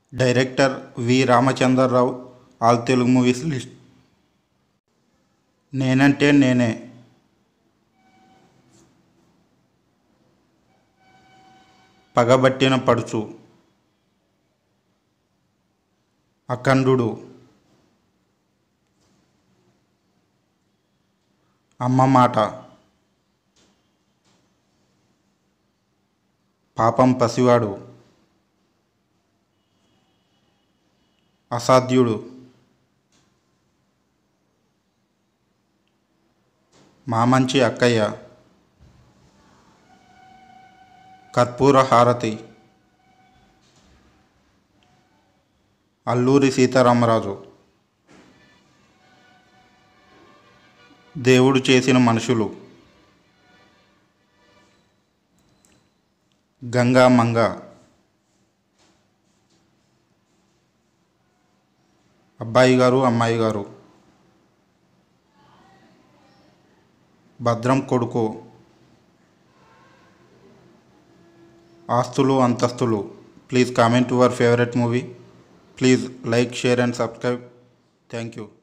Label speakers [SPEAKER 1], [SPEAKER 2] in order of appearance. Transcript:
[SPEAKER 1] director V Ramachandrarao all Telugu movies list నేనంటే నేనే పగబట్టిన పడుచు అఖండుడు అమ్మ మాట పాపం పసివాడు అసాధ్యుడు మా మంచి అక్కయ్య కర్పూర హారతి అల్లూరి సీతారామరాజు దేవుడు చేసిన మనుషులు గంగా మంగ అబ్బాయి గారు అమ్మాయి గారు భద్రం కొడుకు ఆస్తులు అంతస్తులు please comment your favourite movie please like share and subscribe thank you